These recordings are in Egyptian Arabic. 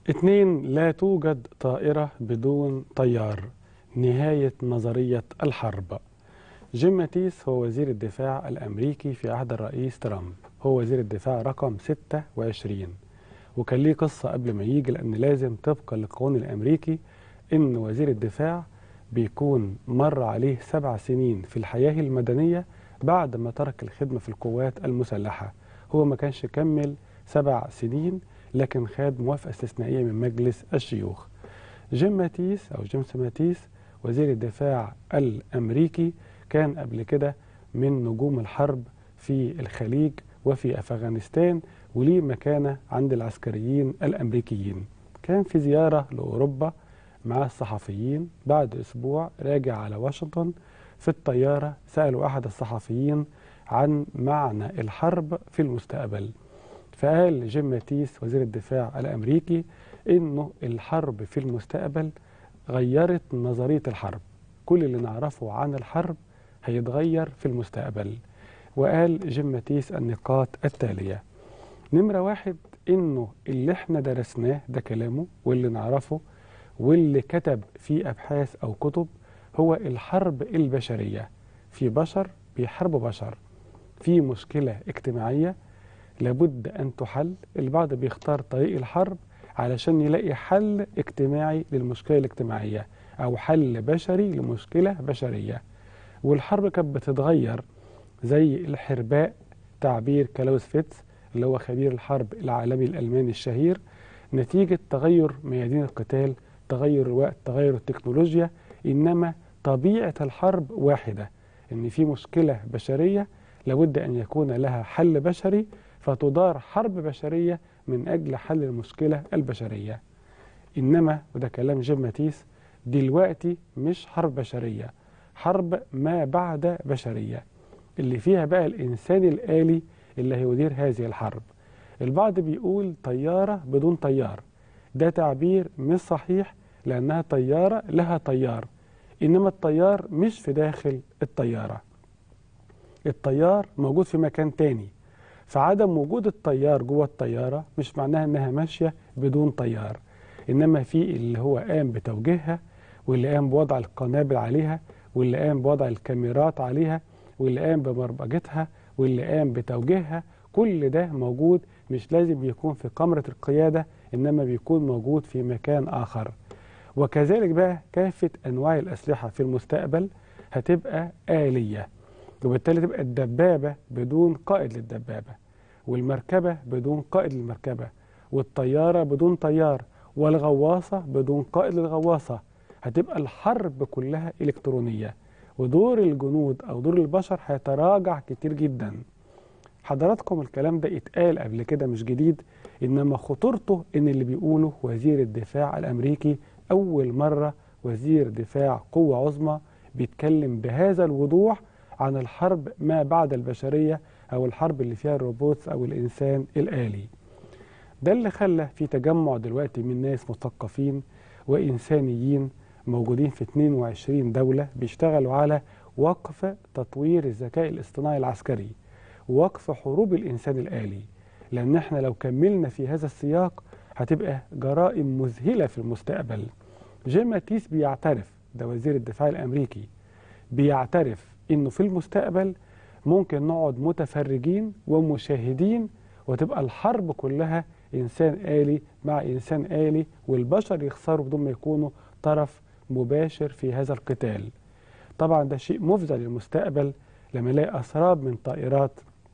اثنين لا توجد طائرة بدون طيار نهاية نظرية الحرب جيم ماتيس هو وزير الدفاع الأمريكي في عهد الرئيس ترامب هو وزير الدفاع رقم 26 وكان ليه قصة قبل ما يجي لأن لازم طبقا للقانون الأمريكي إن وزير الدفاع بيكون مر عليه سبع سنين في الحياة المدنية بعد ما ترك الخدمة في القوات المسلحة هو ما كانش كمل سبع سنين لكن خد موافقة استثنائية من مجلس الشيوخ جيم ماتيس أو جيمس ماتيس وزير الدفاع الأمريكي كان قبل كده من نجوم الحرب في الخليج وفي أفغانستان وليه مكانة عند العسكريين الأمريكيين كان في زيارة لأوروبا مع الصحفيين بعد أسبوع راجع على واشنطن في الطيارة سألوا أحد الصحفيين عن معنى الحرب في المستقبل فقال جيم ماتيس وزير الدفاع الأمريكي إنه الحرب في المستقبل غيرت نظرية الحرب كل اللي نعرفه عن الحرب هيتغير في المستقبل وقال جيم ماتيس النقاط التالية نمرة واحد إنه اللي احنا درسناه ده كلامه واللي نعرفه واللي كتب في أبحاث أو كتب هو الحرب البشرية في بشر بيحاربوا بشر في مشكلة اجتماعية لابد أن تحل البعض بيختار طريق الحرب علشان يلاقي حل اجتماعي للمشكلة الاجتماعية أو حل بشري لمشكلة بشرية والحرب كانت بتتغير زي الحرباء تعبير كلاوس فيتس اللي هو خبير الحرب العالمي الألماني الشهير نتيجة تغير ميادين القتال تغير الوقت تغير التكنولوجيا إنما طبيعة الحرب واحدة إن في مشكلة بشرية لابد أن يكون لها حل بشري فتدار حرب بشرية من أجل حل المشكلة البشرية إنما وده كلام جيم ماتيس دلوقتي مش حرب بشرية حرب ما بعد بشرية اللي فيها بقى الإنسان الآلي اللي هيدير هذه الحرب البعض بيقول طيارة بدون طيار ده تعبير مش صحيح لأنها طيارة لها طيار إنما الطيار مش في داخل الطيارة الطيار موجود في مكان تاني فعدم وجود الطيار جوه الطيارة مش معناها إنها ماشية بدون طيار إنما في اللي هو قام بتوجيهها واللي قام بوضع القنابل عليها واللي قام بوضع الكاميرات عليها واللي قام ببرمجتها واللي قام بتوجيهها كل ده موجود مش لازم يكون في قمرة القيادة إنما بيكون موجود في مكان آخر وكذلك بقى كافة أنواع الأسلحة في المستقبل هتبقى آلية وبالتالي تبقى الدبابة بدون قائد للدبابة والمركبة بدون قائد للمركبة والطيارة بدون طيار والغواصة بدون قائد للغواصة هتبقى الحرب كلها إلكترونية ودور الجنود أو دور البشر هيتراجع كتير جدا حضراتكم الكلام ده اتقال قبل كده مش جديد إنما خطورته إن اللي بيقوله وزير الدفاع الأمريكي أول مرة وزير دفاع قوة عظمى بيتكلم بهذا الوضوح عن الحرب ما بعد البشرية أو الحرب اللي فيها الروبوتس أو الإنسان الآلي ده اللي خلى في تجمع دلوقتي من ناس مثقفين وإنسانيين موجودين في 22 دولة بيشتغلوا على وقف تطوير الذكاء الاصطناعي العسكري ووقف حروب الإنسان الآلي لأن احنا لو كملنا في هذا السياق هتبقى جرائم مذهلة في المستقبل جيم ماتيس بيعترف ده وزير الدفاع الأمريكي بيعترف إنه في المستقبل ممكن نقعد متفرجين ومشاهدين وتبقى الحرب كلها إنسان آلي مع إنسان آلي والبشر يخسروا بدون ما يكونوا طرف مباشر في هذا القتال طبعا ده شيء مفزع للمستقبل لما نلاقي أسراب من طائرات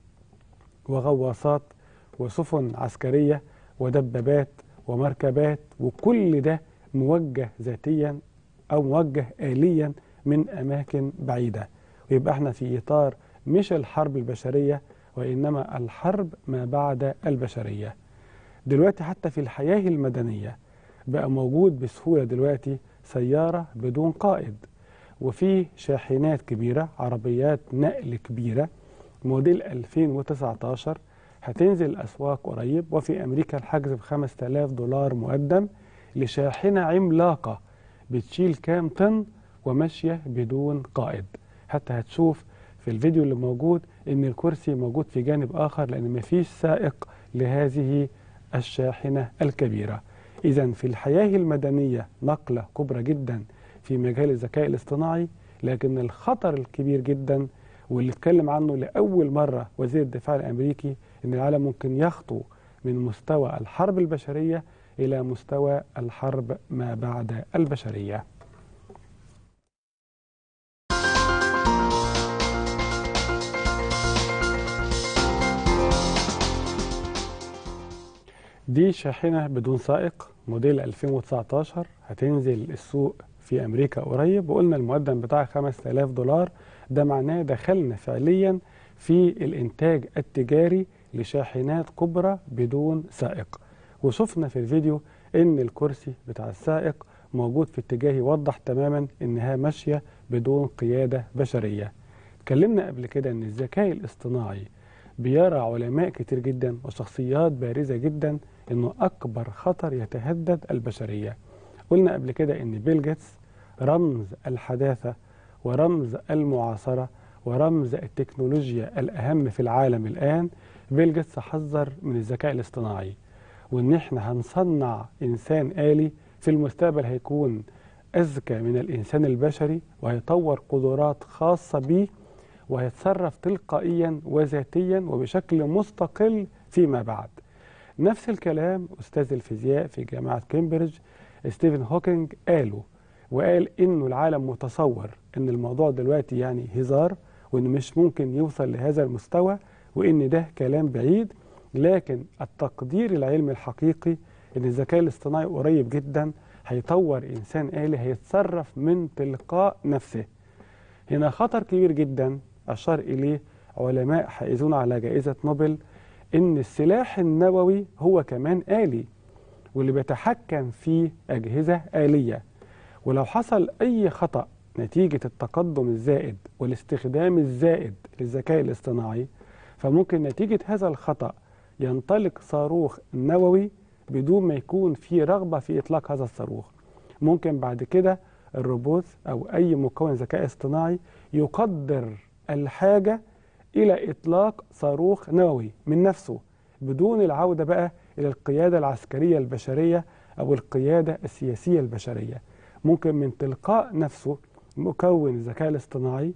وغواصات وسفن عسكرية ودبابات ومركبات وكل ده موجه ذاتيا أو موجه آليا من أماكن بعيدة ويبقى احنا في إطار مش الحرب البشرية وإنما الحرب ما بعد البشرية دلوقتي حتى في الحياة المدنية بقى موجود بسهولة دلوقتي سيارة بدون قائد وفي شاحنات كبيرة عربيات نقل كبيرة موديل 2019 هتنزل الأسواق قريب وفي أمريكا الحجز ب 5000 دولار مقدم لشاحنة عملاقة بتشيل كام طن وماشية بدون قائد حتى هتشوف في الفيديو اللي موجود ان الكرسي موجود في جانب اخر لان مفيش سائق لهذه الشاحنة الكبيرة إذا في الحياة المدنية نقلة كبرى جدا في مجال الذكاء الاصطناعي لكن الخطر الكبير جدا واللي اتكلم عنه لأول مرة وزير الدفاع الأمريكي إن العالم ممكن يخطو من مستوى الحرب البشرية إلى مستوى الحرب ما بعد البشرية دي شاحنة بدون سائق موديل 2019 هتنزل السوق في أمريكا قريب وقلنا المقدم بتاعها 5000 دولار ده معناه دخلنا فعليا في الإنتاج التجاري لشاحنات كبرى بدون سائق وشفنا في الفيديو إن الكرسي بتاع السائق موجود في اتجاه يوضح تماما إنها ماشية بدون قيادة بشرية اتكلمنا قبل كده إن الذكاء الاصطناعي بيرى علماء كتير جدا وشخصيات بارزة جدا انه اكبر خطر يتهدد البشرية قلنا قبل كده ان بيل جيتس رمز الحداثة ورمز المعاصرة ورمز التكنولوجيا الاهم في العالم الان بيل جيتس حذر من الذكاء الاصطناعي وان احنا هنصنع انسان آلي في المستقبل هيكون اذكى من الانسان البشري وهيطور قدرات خاصة بيه وهيتصرف تلقائيا وذاتيا وبشكل مستقل فيما بعد نفس الكلام أستاذ الفيزياء في جامعة كامبريدج ستيفن هوكينج قاله وقال إنه العالم متصور إن الموضوع دلوقتي يعني هزار وإن مش ممكن يوصل لهذا المستوى وإن ده كلام بعيد لكن التقدير العلمي الحقيقي إن الذكاء الاصطناعي قريب جدا هيطور إنسان آلي هيتصرف من تلقاء نفسه هنا خطر كبير جدا أشار إليه علماء حائزون على جائزة نوبل إن السلاح النووي هو كمان آلي واللي بيتحكم فيه أجهزة آلية ولو حصل أي خطأ نتيجة التقدم الزائد والاستخدام الزائد للذكاء الاصطناعي فممكن نتيجة هذا الخطأ ينطلق صاروخ نووي بدون ما يكون في رغبة في إطلاق هذا الصاروخ ممكن بعد كده الروبوت أو أي مكون ذكاء اصطناعي يقدر الحاجة إلى إطلاق صاروخ نووي من نفسه بدون العودة بقى إلى القيادة العسكرية البشرية أو القيادة السياسية البشرية ممكن من تلقاء نفسه مكون الذكاء الاصطناعي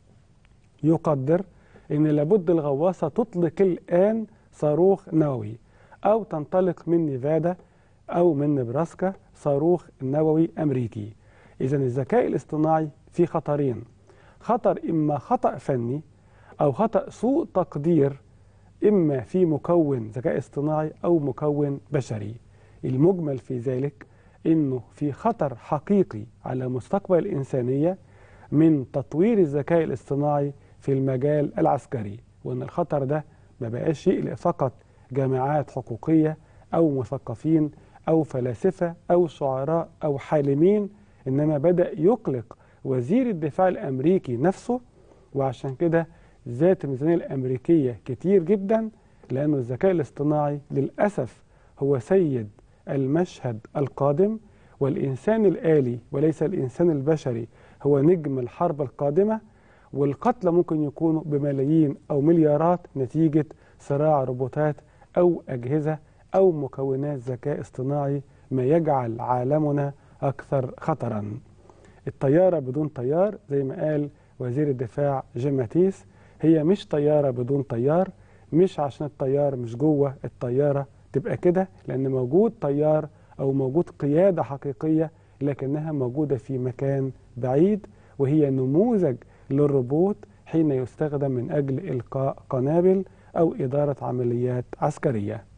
يقدر أن لابد الغواصة تطلق الآن صاروخ نووي أو تنطلق من نيفادا أو من نبراسكا صاروخ نووي أمريكي إذا الذكاء الاصطناعي في خطرين خطر إما خطأ فني أو خطأ سوء تقدير إما في مكون ذكاء اصطناعي أو مكون بشري المجمل في ذلك أنه في خطر حقيقي على مستقبل الإنسانية من تطوير الذكاء الاصطناعي في المجال العسكري وأن الخطر ده ما بقاش يقلق فقط جامعات حقوقية أو مثقفين أو فلاسفة أو شعراء أو حالمين إنما بدأ يقلق وزير الدفاع الأمريكي نفسه وعشان كده ذات الميزانية الأمريكية كتير جدا لأنه الذكاء الاصطناعي للأسف هو سيد المشهد القادم والإنسان الآلي وليس الإنسان البشري هو نجم الحرب القادمة والقتلى ممكن يكونوا بملايين أو مليارات نتيجة صراع روبوتات أو أجهزة أو مكونات ذكاء اصطناعي ما يجعل عالمنا أكثر خطرا الطيارة بدون طيار زي ما قال وزير الدفاع جيم ماتيس هي مش طيارة بدون طيار مش عشان الطيار مش جوه الطيارة تبقى كده لأن موجود طيار أو موجود قيادة حقيقية لكنها موجودة في مكان بعيد وهي نموذج للروبوت حين يستخدم من أجل إلقاء قنابل أو إدارة عمليات عسكرية